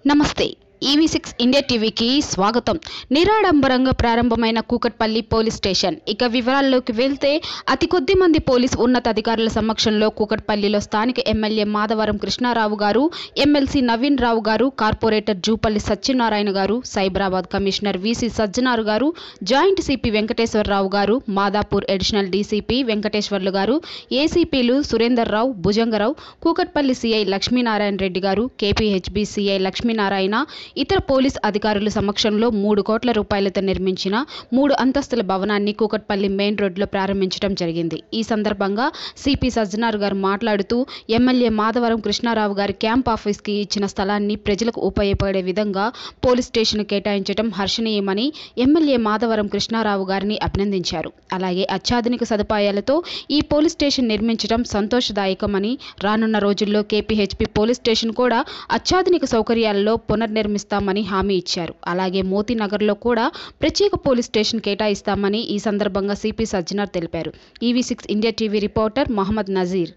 నమస్తే EV six India టీవీకి స్వాగతం నిరాడంబరంగా ప్రారంభమైన కూకట్పల్లి పోలీస్ స్టేషన్ ఇక వివరాల్లోకి వెళ్తే అతి కొద్ది మంది పోలీస్ ఉన్నతాధికారుల సమక్షంలో కూకట్పల్లిలో స్థానిక ఎమ్మెల్యే మాధవరం కృష్ణారావు గారు ఎమ్మెల్సీ నవీన్ రావు గారు కార్పొరేటర్ జూపల్లి సత్యనారాయణ గారు సైబరాబాద్ కమిషనర్ విసి సజ్జనారు గారు జాయింట్ సిపి వెంకటేశ్వరరావు గారు మాదాపూర్ అడిషనల్ డీసీపీ వెంకటేశ్వర్లు గారు ఏసీపీలు Surender Rao Bhujangarao Kukatpally CI Lakshminarayana Reddy garu KPHB CI Lakshminarayana ఇతర పోలీస్ అధికారుల సమక్షంలో మూడు కోట్ల రూపాయలతో నిర్మించిన మూడు అంతస్తుల భవనాన్ని కూకట్పల్లి మెయిన్ రోడ్లో ప్రారంభించడం జరిగింది ఈ సందర్భంగా సిపి సజ్జనార్ గారు మాట్లాడుతూ ఎమ్మెల్యే మాధవరం కృష్ణారావు గారి క్యాంప్ ఆఫీస్కి ఇచ్చిన స్థలాన్ని ప్రజలకు ఉపయోగపడే విధంగా పోలీస్ స్టేషన్ కేటాయించడం హర్షణీయమని ఎమ్మెల్యే మాధవరం కృష్ణారావు గారిని అభినందించారు అలాగే అత్యాధునిక సదుపాయాలతో ఈ పోలీస్ స్టేషన్ నిర్మించడం సంతోషదాయకమని రానున్న రోజుల్లో కేపీహెచ్పి పోలీస్ స్టేషన్ కూడా అత్యాధునిక సౌకర్యాలలో పునర్నిర్మిస్తామని హామీ ఇచ్చారు అలాగే మోతీ నగర్లో కూడా ప్రత్యేక పోలీస్ స్టేషన్ కేటాయిస్తామని ఈ సందర్భంగా సిపి సజ్జనార్ తెలిపారు EV six India TV reporter Mohammed Nazir